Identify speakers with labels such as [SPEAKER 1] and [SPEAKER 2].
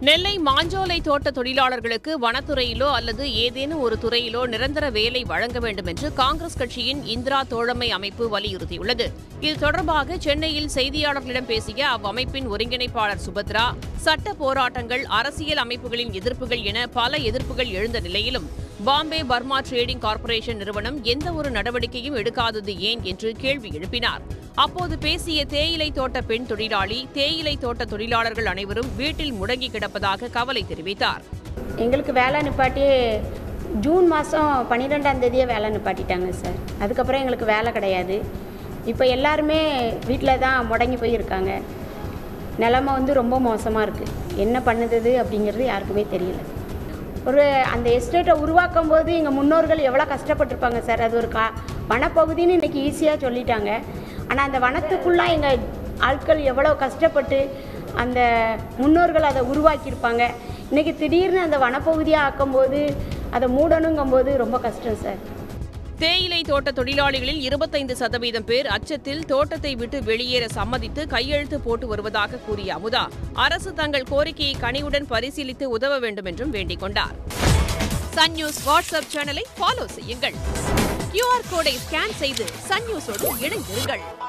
[SPEAKER 1] நெல்லை மாஞ்சோலை தோட்ட தொழிலாளர்களுக்கு வனத்துறையிலோ அல்லது ஏதேனும் ஒரு துறையிலோ நிரந்தர வேலை வழங்க வேண்டும் என்று காங்கிரஸ் கட்சியின் இந்திரா தோழமை அமைப்பு வலியுறுத்தியுள்ளது இது தொடர்பாக சென்னையில் செய்தியாளர்களிடம் பேசிய அவ்வமைப்பின் ஒருங்கிணைப்பாளர் சுபத்ரா சட்ட போராட்டங்கள் அரசியல் அமைப்புகளின் எதிர்ப்புகள் என பல எதிர்ப்புகள் எழுந்த நிலையிலும் பாம்பே பர்மா ட்ரேடிங் கார்ப்பரேஷன் நிறுவனம் எந்த ஒரு நடவடிக்கையும் எடுக்காதது ஏன் என்று கேள்வி எழுப்பினார் அப்போது பேசிய தேயிலை தோட்ட பெண் தொழிலாளி தேயிலை தோட்ட தொழிலாளர்கள் அனைவரும் வீட்டில் முடங்கி கிடப்பதாக கவலை தெரிவித்தார்
[SPEAKER 2] எங்களுக்கு வேலை நிப்பாட்டி ஜூன் மாதம் பன்னிரெண்டாம் தேதியே வேலை நிப்பாட்டிட்டாங்க சார் அதுக்கப்புறம் எங்களுக்கு வேலை கிடையாது இப்போ எல்லாருமே வீட்டில் தான் முடங்கி போயிருக்காங்க நிலமை வந்து ரொம்ப மோசமாக இருக்குது என்ன பண்ணுது அப்படிங்கிறது யாருக்குமே தெரியல ஒரு அந்த எஸ்டேட்டை உருவாக்கும் போது எங்கள் முன்னோர்கள் எவ்வளோ கஷ்டப்பட்டிருப்பாங்க சார் அது ஒரு கா வனப்பகுதின்னு இன்றைக்கி ஈஸியாக சொல்லிட்டாங்க ஆனால் அந்த வனத்துக்குள்ளே எங்கள் ஆட்கள் எவ்வளோ கஷ்டப்பட்டு அந்த முன்னோர்கள் அதை உருவாக்கியிருப்பாங்க இன்றைக்கி திடீர்னு அந்த வனப்பகுதியாக ஆக்கும்போது அதை மூடணுங்கும்போது ரொம்ப கஷ்டம் சார்
[SPEAKER 1] தேயிலை தோட்ட தொழிலாளிகளில் இருபத்தைந்து சதவீதம் பேர் அச்சத்தில் தோட்டத்தை விட்டு வெளியேற சம்மதித்து கையெழுத்து போட்டு வருவதாக கூறிய அமுதா அரசு தங்கள் கோரிக்கையை கனிவுடன் பரிசீலித்து உதவ வேண்டும் என்றும் வேண்டிக் கொண்டார் சன் நியூஸ் வாட்ஸ்அப் சேனலை ஃபாலோ செய்யுங்கள் கியூஆர் கோடை ஸ்கேன் செய்து சன் நியூஸோடு இணைந்திருங்கள்